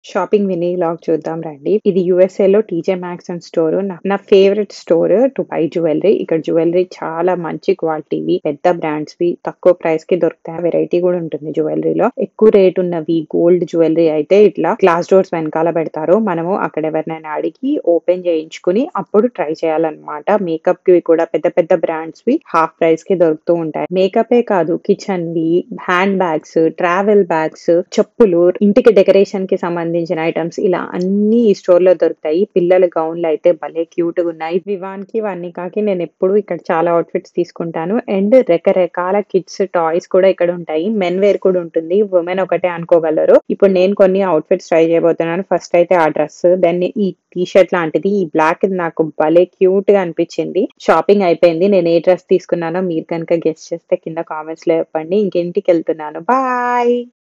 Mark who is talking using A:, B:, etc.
A: Shopping mini vlog చూద్దాం రండి. ఇది యూఎస్ఏలో టీజే మాక్స్ అండ్ స్టోర్. నా నా favourite store to buy jewellery. ఇక్కడ జ్యువెల్లరీ చాలా మంచి క్వాలిటీవి, పెద్ద బ్రాండ్స్‌వి తక్కువ ప్రైస్‌కి దొరుకుతాయి. వెరైటీ కూడా ఉంటుంది జ్యువెల్లరీలో. ఎక్కువ రేట్ ఉన్నవి గోల్డ్ జ్యువెల్లరీ అయితే ఇట్లా గ్లాస్ డోర్స్ వెనకాల పెడతారు. మనము అక్కడ ఎవరినైనా అడిగి ఓపెన్ చేయించుకొని అప్పుడు ట్రై చేయాలన్నమాట. మేకప్‌కి కూడా పెద్ద పెద్ద బ్రాండ్స్‌వి హాఫ్ ప్రైస్‌కి దొరుకుతూ ఉంటాయి. మేకపే కాదు కిచెన్‌వి, హ్యాండ్ బ్యాగ్స్, ట్రావెల్ బ్యాగ్స్, చెప్పులు, ఇంటికి డెకరేషన్‌కి సంబంధించిన ఐటెమ్స్ ఇలా అన్నీ ఈ స్టోర్‌లో దొరుకుతాయి. పిల్లల గౌన్‌లు అయితే భలే క్యూట్‌గా ఉన్నాయి. వివాన్‌కి, వన్నికాకి నేను ఎప్పుడు ఇక్కడ చాలా అవుట్‌ఫిట్స్ తీసుకుంటాను. అండ్ రకరకాల కిడ్స్ టాయ్స్ కూడా ఇక్కడ ఉంటాయి. మెన్ వేర్ కూడా ఉంటుంది. వుమెన్ ఒకటే అనుకోగలరు. ఇప్పుడు నేను కొన్ని అవుట్‌ఫిట్స్ ట్రై చేయబోతున్నాను. ఫస్ట్ అయితే ఆ డ్రెస్, దెన్ ఈ టీ షర్ట్ లాంటిది. ఈ బ్లాక్ నాకు భలే క్యూట్‌గా అనిపించింది. షాపింగ్ అయిపోయింది. నేను ఏ డ్రెస్ తీసుకున్నానో మీరు కనుక గెస్ చేస్తే కింద కామెంట్స్‌లో చెప్పండి. ఇంక ఇంటికెళ్తున్నాను. బాయ్.